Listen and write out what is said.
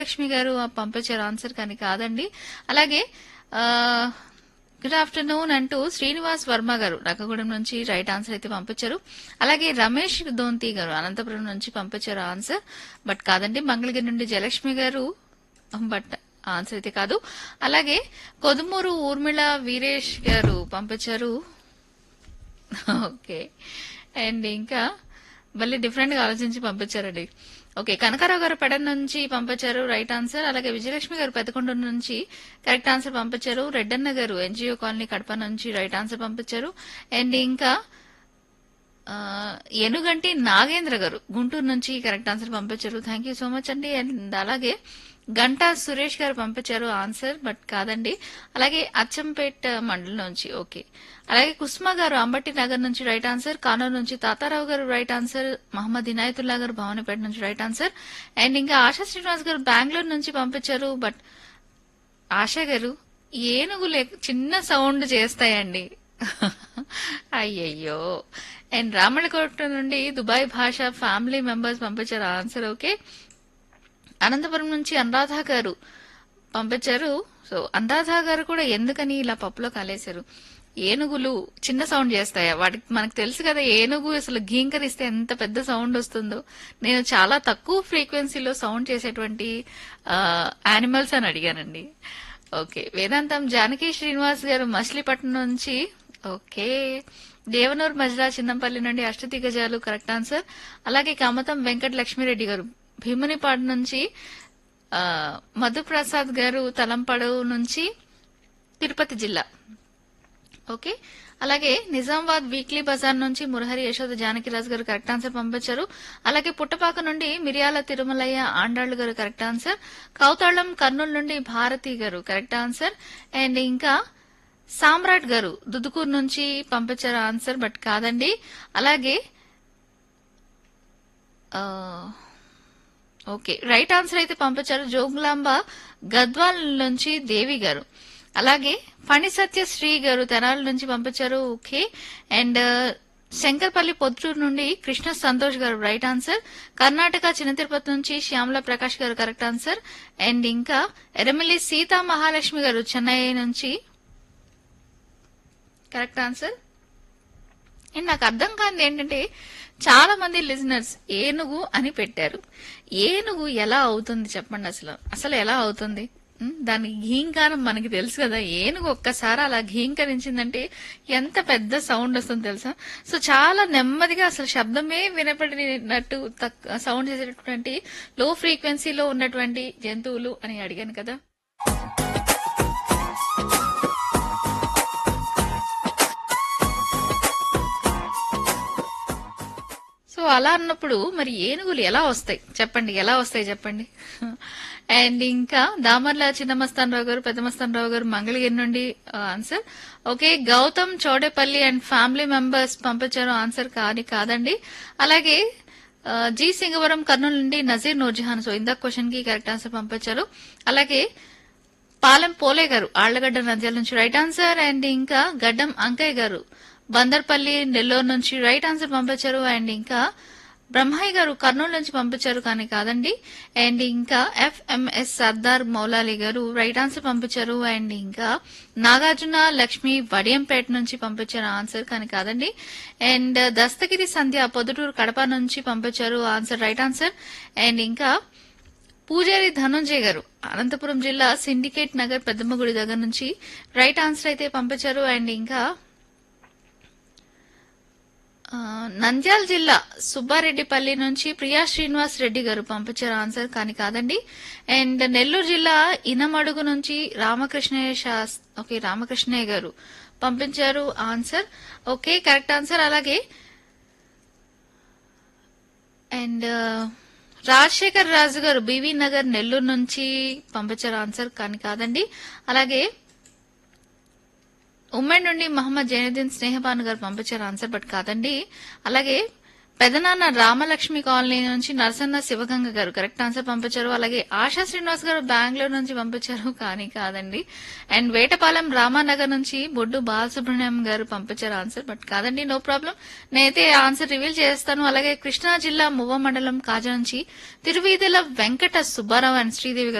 లక్ష్మి గారు పంపించారు ఆన్సర్ కానీ కాదండి అలాగే గుడ్ ఆఫ్టర్నూన్ అంటూ శ్రీనివాస్ వర్మ గారు నక్కగూడెం నుంచి రైట్ ఆన్సర్ అయితే పంపించారు అలాగే రమేష్ దోంతి గారు అనంతపురం నుంచి పంపించారు ఆన్సర్ బట్ కాదండి మంగళగిరి నుండి జయలక్ష్మి గారు బట్ ఆన్సర్ అయితే కాదు అలాగే కొదుమూరు ఊర్మిళ వీరేష్ గారు పంపించారు ఓకే అండ్ ఇంకా మళ్ళీ డిఫరెంట్ గా ఆలోచించి పంపించారండి ఓకే కనకారావు గారు పెడ నుంచి పంపించారు రైట్ ఆన్సర్ అలాగే విజయలక్ష్మి గారు పెద్దకొండ నుంచి కరెక్ట్ ఆన్సర్ పంపించారు రెడ్డన్న గారు ఎన్జిఓ కాలనీ కడప నుంచి రైట్ ఆన్సర్ పంపించారు అండ్ ఇంకా ఆ, ఎనుగంటి నాగేంద్ర గారు గుంటూరు నుంచి కరెక్ట్ ఆన్సర్ పంపించారు థ్యాంక్ యూ సో మచ్ అండి అండ్ అలాగే గంటా సురేష్ గారు పంపించారు ఆన్సర్ బట్ కాదండి అలాగే అచ్చంపేట్ మండలం నుంచి ఓకే అలాగే కుస్మా గారు అంబటి నగర్ నుంచి రైట్ ఆన్సర్ కానూరు నుంచి తాతారావు గారు రైట్ ఆన్సర్ మహమ్మద్ ఇనాయతుల్లా గారు భవానీపేట నుంచి రైట్ ఆన్సర్ అండ్ ఇంకా ఆశా శ్రీనివాస్ గారు బెంగళూరు నుంచి పంపించారు బట్ ఆశా గారు ఏనుగులు ఎక్- చిన్న సౌండ్ చేస్తాయండి అయ్యయ్యో అండ్ రామణకోట నుండి దుబాయ్ భాష ఫ్యామిలీ మెంబర్స్ పంపించారు ఆన్సర్ ఓకే అనంతపురం నుంచి అనురాధ గారు పంపించారు సో అనురాధ గారు కూడా ఎందుకని ఇలా పప్పులో కాలేశారు ఏనుగులు చిన్న సౌండ్ చేస్తాయా వాటికి మనకు తెలుసు కదా ఏనుగు అసలు గీంకరిస్తే ఎంత పెద్ద సౌండ్ వస్తుందో నేను చాలా తక్కువ ఫ్రీక్వెన్సీలో సౌండ్ చేసేటువంటి యానిమల్స్ అని అడిగానండి ఓకే వేదాంతం జానకి శ్రీనివాస్ గారు మచిలీపట్నం నుంచి ఓకే దేవనూరు మజ్రా చిన్నంపల్లి నుండి అష్టదిగ్గజాలు కరెక్ట్ ఆన్సర్ అలాగే కమతం వెంకట లక్ష్మీరెడ్డి గారు భీమునిపాడు నుంచి ఆ, మధుప్రసాద్ గారు తలంపడు నుంచి తిరుపతి జిల్లా ఓకే అలాగే నిజామాబాద్ వీక్లీ బజార్ నుంచి మురహరి యశోద జానకిరాజు గారు కరెక్ట్ ఆన్సర్ పంపించారు అలాగే పుట్టపాక నుండి మిరియాల తిరుమలయ్య ఆండాళ్లు గారు కరెక్ట్ ఆన్సర్ కౌతాళం కర్నూలు నుండి భారతి గారు కరెక్ట్ ఆన్సర్ అండ్ ఇంకా సామ్రాట్ గారు దుదుకూరు నుంచి పంపించారు ఆన్సర్ బట్ కాదండి అలాగే ఆ, ఓకే రైట్ ఆన్సర్ అయితే పంపించారు జోగులాంబ గద్వాల్ నుంచి దేవి గారు అలాగే ఫణి సత్య శ్రీ గారు తెనాలి నుంచి పంపించారు ఓకే అండ్ శంకర్పల్లి పొద్దుటూరు నుండి కృష్ణ సంతోష్ గారు రైట్ ఆన్సర్ కర్ణాటక చిన్న తిరుపతి నుంచి శ్యామల ప్రకాష్ గారు కరెక్ట్ ఆన్సర్ అండ్ ఇంకా ఎరమిల్లి సీతా మహాలక్ష్మి గారు చెన్నై నుంచి కరెక్ట్ ఆన్సర్ అండ్ నాకు అర్థం కానిది ఏంటంటే చాలా మంది లిజనర్స్ ఏనుగు అని పెట్టారు ఏనుగు ఎలా అవుతుంది చెప్పండి అసలు అసలు ఎలా అవుతుంది ఉం? దాని ఘీంకారం మనకి తెలుసు కదా ఏనుగు ఒక్కసారి అలా ఘీంకరించిందంటే ఎంత పెద్ద సౌండ్ వస్తుందో తెలుసా సో చాలా నెమ్మదిగా అసలు శబ్దమే వినపడినట్టు తక్- సౌండ్ చేసేటటువంటి లో ఫ్రీక్వెన్సీలో ఉన్నటువంటి జంతువులు అని అడిగాను కదా సో అలా అన్నప్పుడు మరి ఏనుగులు ఎలా వస్తాయి చెప్పండి ఎలా వస్తాయి చెప్పండి అండ్ ఇంకా దామర్ల చిన్నమస్తానరావు గారు పెద్దమస్తానరావు గారు మంగళగిరి నుండి answer okay Gautam Chowdepalli and family members పంపించారు ఆన్సర్ కానీ కాదండి అలాగే ఆ, జి సింగవరం కర్నూలు నుండి నజీర్ నూర్జహాన్ సో ఇందాక క్వశ్చన్ కి కరెక్ట్ ఆన్సర్ పంపించారు అలాగే పాలెం పోలే గారు ఆళ్లగడ్డ నంద్యాల నుంచి రైట్ ఆన్సర్ అండ్ ఇంకా గడ్డం అంకయ్య గారు బందర్పల్లి నెల్లూరు నుంచి రైట్ ఆన్సర్ పంపించారు అండ్ ఇంకా బ్రహ్మయ్య గారు కర్నూలు నుంచి పంపించారు కానీ కాదండి అండ్ ఇంకా ఎఫ్ఎంఎస్ సర్దార్ మౌలాలి గారు రైట్ ఆన్సర్ పంపించారు అండ్ ఇంకా నాగార్జున లక్ష్మి వడియంపేట నుంచి పంపించారు ఆన్సర్ కానీ కాదండి అండ్ దస్తగిరి సంధ్య పొద్దుటూరు కడప నుంచి పంపించారు ఆన్సర్ రైట్ ఆన్సర్ అండ్ ఇంకా పూజారి ధనుంజయ్ గారు అనంతపురం జిల్లా సిండికేట్ నగర్ పెద్దమ్మ గుడి దగ్గర నుంచి రైట్ ఆన్సర్ అయితే పంపించారు అండ్ ఇంకా ఆ, నంద్యాల జిల్లా సుబ్బారెడ్డిపల్లి నుంచి ప్రియా శ్రీనివాస్ రెడ్డి గారు పంపించారు ఆన్సర్ కానీ కాదండి అండ్ నెల్లూరు జిల్లా ఇనమడుగు నుంచి రామకృష్ణయ్య శాస్ ఓకే రామకృష్ణయ్య గారు పంపించారు ఆన్సర్ ఓకే కరెక్ట్ ఆన్సర్ అలాగే అండ్ రాజశేఖర్ రాజు గారు బీవీ నగర్ నెల్లూరు నుంచి పంపించారు ఆన్సర్ కానీ కాదండి అలాగే ఉమ్మడి నుండి మహమ్మద్ జైనుద్దీన్ స్నేహబాను గారు పంపించారు ఆన్సర్ బట్ కాదండి అలాగే పెదనాన్న రామలక్ష్మి కాలనీ నుంచి నరసన్న శివగంగ గారు కరెక్ట్ ఆన్సర్ పంపించారు అలాగే ఆశా శ్రీనివాస్ గారు బెంగళూరు నుంచి పంపించారు కానీ కాదండి అండ్ వేటపాలెం రామానగర్ నుంచి బొడ్డు బాలసుబ్రహ్మణ్యం గారు పంపించారు ఆన్సర్ బట్ కాదండి నో ప్రాబ్లం నేనైతే ఆన్సర్ రివీల్ చేస్తాను అలాగే కృష్ణా జిల్లా మువ్వ మండలం కాజా నుంచి తిరువీధుల వెంకట సుబ్బారావు అండ్ శ్రీదేవి గారు